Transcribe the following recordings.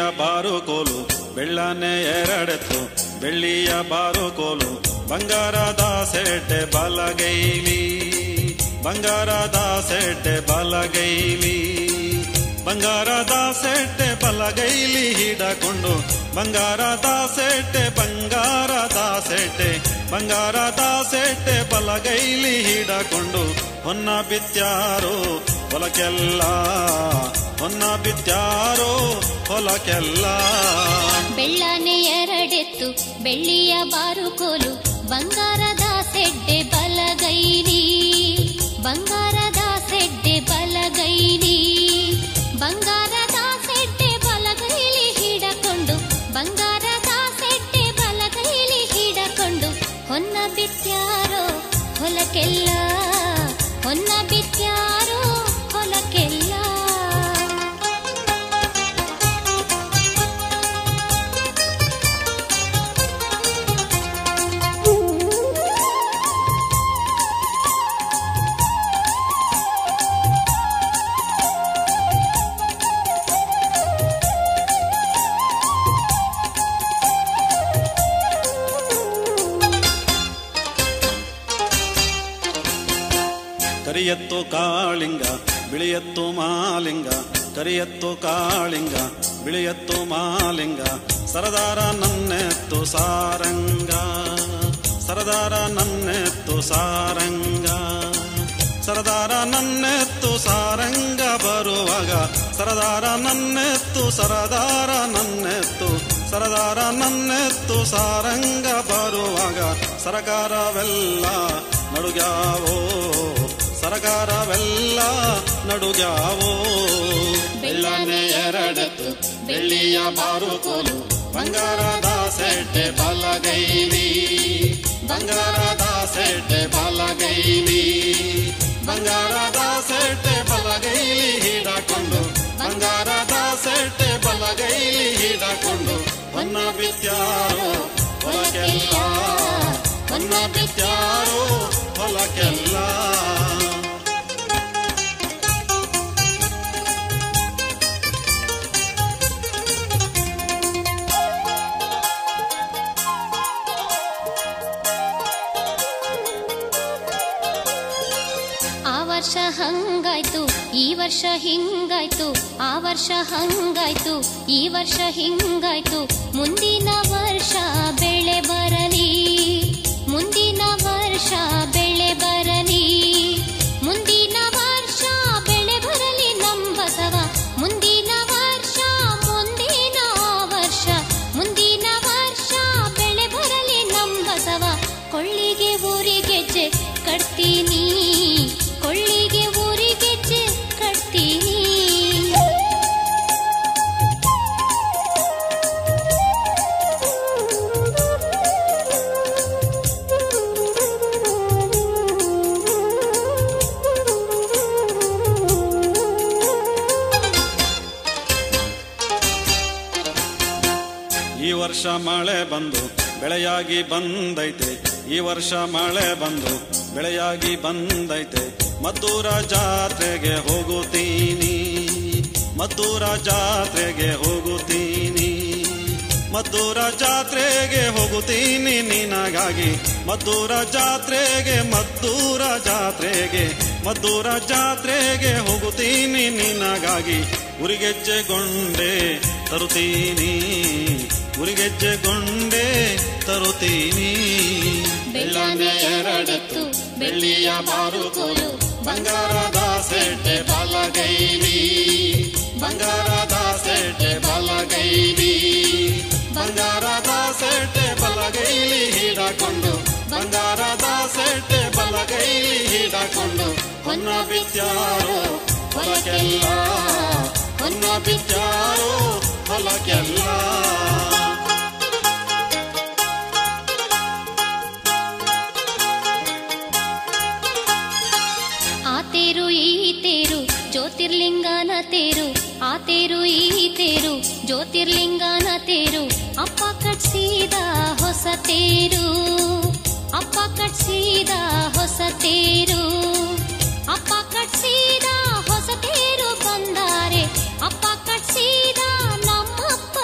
ಬಾರು ಕೋಲು ಬೆಳ್ಳನೆ ಎರಡೆತ್ತು ಬೆಳ್ಳಿಯ ಬಾರು ಕೋಲು ಬಂಗಾರದ ಸೆಡ್ಡೆ ಬಲಗೈಲಿ ಬಂಗಾರದ ಸೆಡ್ಡೆ ಬಲಗೈಲಿ ಬಂಗಾರದ ಸೆಡ್ಡೆ ಬಲಗೈಲಿ ಹಿಡಕೊಂಡು ಬಂಗಾರದ ಸೆಡ್ಡೆ ಬಂಗಾರದ ಸೆಡ್ಡೆ ಬಂಗಾರದ ಸೆಡ್ಡೆ ಬಲಗೈಲಿ ಹಿಡಕೊಂಡು ಹೊನ್ನ ಬಿತ್ಯಾರೋ ಹೊಲಕ್ಕೆಲ್ಲ ಹೊನ್ನ ಬಿತ್ಯಾರೋ ಹೊಲಕ್ಕೆಲ್ಲ ಬೆಳ್ಳನೆ ಎರಡೆತ್ತು ಬೆಳ್ಳಿಯ ಬಾರುಕೋಲು ಬಂಗಾರದ ಸೆಡ್ಡೆ ಬಲಗೈಲಿ ಬಂಗಾರದ ಸೆಡ್ಡೆ ಬಲಗೈಲಿ ಬಂಗಾರದ ಸೆಡ್ಡೆ ಬಲಗೈಲಿ ಹಿಡಕೊಂಡು ಬಂಗಾರದ ಸೆಡ್ಡೆ ಬಲಗೈಲಿ ಹಿಡಕೊಂಡು ಹೊನ್ನ ಬಿತ್ಯಾರೋ ಹೊಲಕ್ಕೆಲ್ಲ ಹೊನ್ನ ಬಿತ್ಯಾರೋ ಹೊಲಕ್ಕೆಲ್ಲ ಕರಿಯತ್ತು ಕಾಳಿಂಗ ಬಿಳಿಯತ್ತು ಮಾಲಿಂಗ ಕರಿಯತ್ತು ಕಾಳಿಂಗ ಬಿಳಿಯತ್ತು ಮಾಲಿಂಗ ಸರದಾರ ನನ್ನೆತ್ತು ಸಾರಂಗ ಸರದಾರ ನನ್ನೆತ್ತು ಸಾರಂಗ ಸರದಾರ ನನ್ನೆತ್ತು ಸಾರಂಗ ಬರುವಾಗ ಸರದಾರ ನನ್ನೆತ್ತು ಸರದಾರ ನನ್ನೆತ್ತು ಸರದಾರ ನನ್ನೆತ್ತು ಸಾರಂಗ ಬರುವಾಗ ಸರಕಾರವೆಲ್ಲ ನಡುಗ್ಯಾವೋ ಸರಕಾರವೆಲ್ಲ ನಡುಗ್ಯಾವೋ ಬೆಳ್ಳನೆ ಎರಡೆತ್ತು ಬೆಳ್ಳಿಯ ಬಾರುಕೋಲು ಬಂಗಾರದ ಸೆಡ್ಡೆ ಬಲಗೈಲಿ ಬಂಗಾರದ ಸೆಡ್ಡೆ ಬಲಗೈಲಿ ಬಂಗಾರದ ಸೆಡ್ಡೆ ಬಲಗೈಲಿ ಹಿಡಕೊಂಡು ಬಂಗಾರದ ಸೆಡ್ಡೆ ಬಲಗೈಲಿ ಹಿಡಕೊಂಡು ಹೊನ್ನ ಬಿತ್ಯಾರೋ ಹೊಲಕ್ಕೆಲ್ಲ ಹೊನ್ನ ಬಿತ್ಯಾರೋ ಹೊಲಕ್ಕೆಲ್ಲ ಆ ವರ್ಷ ಹಂಗಾಯ್ತು ಈ ವರ್ಷ ಹಿಂಗಾಯ್ತು ಆ ವರ್ಷ ಹಂಗಾಯ್ತು ಈ ವರ್ಷ ಹಿಂಗಾಯ್ತು ಮುಂದಿನ ವರ್ಷ ಬೆಳೆ ಬರಲಿ ಮುಂದಿನ ವರ್ಷ ಬೆಳೆ ಬರಲಿ ಮುಂದಿನ ವರ್ಷ ಬೆಳೆ ಬರಲಿ ನಂಬಸವ ಮುಂದಿನ ವರ್ಷ ಮುಂದಿನ ವರ್ಷ ಮುಂದಿನ ವರ್ಷ ಬೆಳೆ ಬರಲಿ ನಂಬಸವ ಕೊಳ್ಳಿಗೆ ಊರಿಗೆಜ್ಜೆ ಕಟ್ತೀನಿ ಕೊಳ್ಳಿಗೆ ಊರಿಗೆಜ್ಜೆ ಕಟ್ತೀನಿ ಈ ವರ್ಷ ಮಳೆ ಬಂದು ಬೆಳೆಯಾಗಿ ಬಂದೈತೆ ಈ ವರ್ಷ ಮಳೆ ಬಂದು ಬೆಳೆಯಾಗಿ ಬಂದೈತೆ ಮದ್ದೂರ ಜಾತ್ರೆಗೆ ಹೋಗುತ್ತೀನಿ ಮದ್ದೂರ ಜಾತ್ರೆಗೆ ಹೋಗುತ್ತೀನಿ ಮದ್ದೂರ ಜಾತ್ರೆಗೆ ಹೋಗುತ್ತೀನಿ ನಿನಗಾಗಿ ಮದ್ದೂರ ಜಾತ್ರೆಗೆ ಮದ್ದೂರ ಜಾತ್ರೆಗೆ ಮದ್ದೂರ ಜಾತ್ರೆಗೆ ಹೋಗುತ್ತೀನಿ ನಿನಗಾಗಿ ಉರಿಗೆಜ್ಜೆಗೊಂಡೆ ತರುತ್ತೀನಿ ಉರಿಗೆಜ್ಜೆಗೊಂಡೆ ತರುತ್ತೀನಿ ಬೆಳ್ಳನೆ ಎರಡೆತ್ತು ಬೆಳ್ಳಿಯ ಬಾರುಕೋಲು ಬಂಗಾರದ ಸೆಡ್ಡೆ ಬಲಗೈಲಿ ಬಂಗಾರದ ಸೆಡ್ಡೆ ಬಲಗೈಲಿ ಬಂಗಾರದ ಸೆಡ್ಡೆ ಬಲಗೈಲಿ ಹಿಡಕೊಂಡು ಬಂಗಾರದ ಸೆಡ್ಡೆ ಬಲಗೈಲಿ ಹಿಡಕೊಂಡು ಹೊನ್ನ ಬಿತ್ಯಾರೋ ಹೊಲಕ್ಕೆಲ್ಲ ಹೊನ್ನ ಬಿತ್ಯಾರೋ ಹೊಲಕ್ಕೆಲ್ಲ ಆ ತೇರು ಈ ತೇರು ಜ್ಯೋತಿರ್ಲಿಂಗನ ತೇರು ಆ ತೇರು ಈ ತೇರು ಜ್ಯೋತಿರ್ಲಿಂಗನ ತೇರು ಅಪ್ಪ ಕಟ್ಸಿದ ಹೊಸ ತೇರು ಅಪ್ಪ ಕಟ್ಸಿದ ಹೊಸ ತೇರು ಅಪ್ಪ ಕಟ್ಸಿದ ಹೊಸ ತೇರು ಬಂದಾರೆ ಅಪ್ಪ ಕಟ್ಸಿದ ನಮ್ಮಪ್ಪ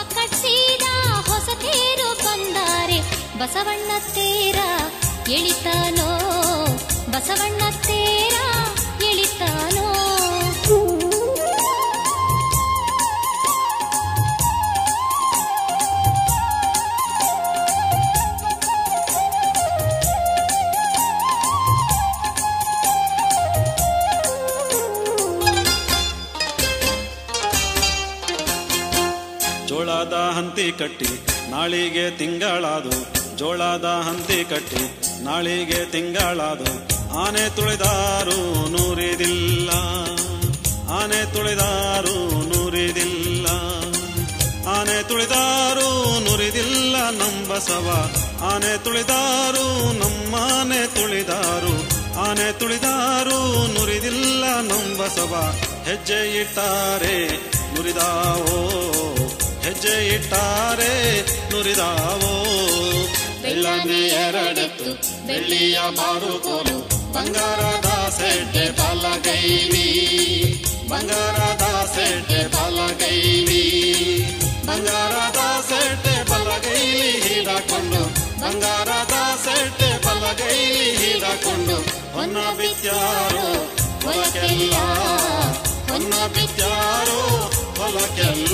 ಕಟ್ಸಿದ ಹೊಸ ತೇರು ಬಂದಾರೆ ಬಸವಣ್ಣ ತೇರ ಎಳಿತಾನೋ ಬಸವಣ್ಣ ತೇರ ಎಳಿತಾನೋ ಜೋಳದ ಹಂತಿ ಕಟ್ಟಿ ನಾಳಿಗೆ ತಿಂಗಳಾದು ಜೋಳದ ಹಂತಿ ಕಟ್ಟಿ ನಾಳಿಗೆ ತಿಂಗಳಾದು ಆನೆ ತುಳಿದಾರು ನೂರಿದಿಲ್ಲ ಆನೆ ತುಳಿದಾರು ನೂರಿದಿಲ್ಲ ಆನೆ ತುಳಿದಾರು ನುರಿದಿಲ್ಲ ನಂಬಸವ ಆನೆ ತುಳಿದಾರು ನಮ್ಮಾನೆ ತುಳಿದಾರು ಆನೆ ತುಳಿದಾರು ನುರಿದಿಲ್ಲ ನಂಬಸವ ಹೆಜ್ಜೆ ಇಟ್ಟಾರೆ ನುರಿದಾವೋ ಹೆಜ್ಜೆ ಇಟ್ಟಾರೆ ನುರಿದಾವೋ ಬೆಳ್ಳನೆ ಎರಡೆತ್ತು ಬೆಳ್ಳಿಯ ಬಾರುಕೋಲು ಬಂಗಾರದ ಸೆಡ್ಡೆ ಬಲಗೈಲಿ ಬಂಗಾರದ ಸೆಡ್ಡೆ ಬಲಗೈಲಿ ಬಂಗಾರದ ಸೆಡ್ಡೆ ಬಲಗೈಲಿ ಹಿಡಕೊಂಡು ಬಂಗಾರದ ಸೆಡ್ಡೆ ಬಲಗೈಲಿ ಹಿಡಕೊಂಡು ಹೊನ್ನ ಬಿತ್ಯಾರೋ ಹೊಲಕ್ಕೆಲ್ಲ ಹೊನ್ನ ಬಿತ್ಯಾರೋ ಹೊಲಕ್ಕೆಲ್ಲ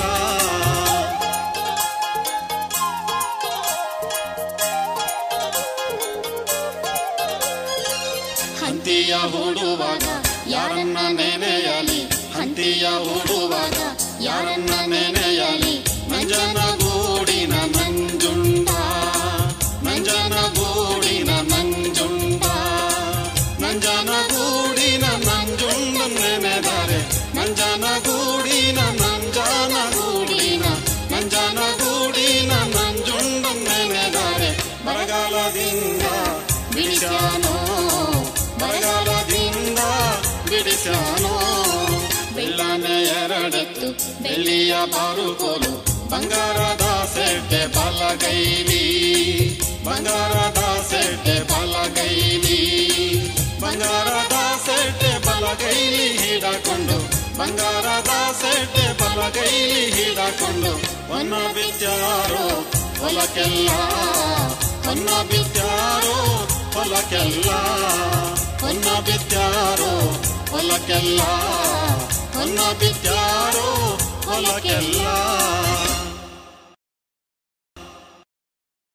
ಹಂತಿಯ ಹೂಡುವಾಗ ಯಾರನ್ನ ನೆನೆಯಲಿ ಹಂತಿಯ ಹೂಡುವಾಗ ಯಾರನ್ನ ನೆನೆಯಲಿ ನಂಜನ ಗೂಡಿನ ನಂಜುಂಡ ನಂಜನ ಗೂಡಿನ ನಂಜುಂಡ ನಂಜನ ಗೂಡಿನ ನಂಜುಂಡ ನೆನೆದರೆ ನಂಜನ ಗೂಡಿನ ನಂಜನ ಗೂಡಿನ ನಂಜನ ಗೂಡಿನ ನಂಜುಂಡ ನೆನೆದರೆ ಬರಗಾಲದಿಂದ ಬಿಡಿಸ್ಯಾನೋ ಬರಗಾಲದಿಂದ ಬಿಡಿಸ್ಯಾನೋ ಬೆಳ್ಳನೆ ಎರಡೆತ್ತು ಬೆಳ್ಳಿಯ ಬಾರುಕೋಲು ಬಂಗಾರದ ಸೆಡ್ಡೆ ಬಲಗೈಲಿ ಬಂಗಾರದ ಸೆಡ್ಡೆ ಬಲಗೈಲಿ ಬಂಗಾರದ ಸೆಡ್ಡೆ ಬಲಗೈಲಿ ಹಿಡಕೊಂಡು ಬಂಗಾರದ ಸೆಡ್ಡೆ ಬಲಗೈಲಿ ಹಿಡಕೊಂಡು ಹೊನ್ನ ಬಿತ್ಯಾರೋ ಹೊಲಕ್ಕೆಲ್ಲ ಹೊನ್ನ ಬಿತ್ಯಾರೋ ಹೊಲಕ್ಕೆಲ್ಲ ಹೊನ್ನ ಬಿತ್ಯಾರೋ ಹೊಲಕ್ಕೆಲ್ಲ ಹೊನ್ನ ಬಿತ್ಯಾರೋ ಹೊಲಕ್ಕೆಲ್ಲ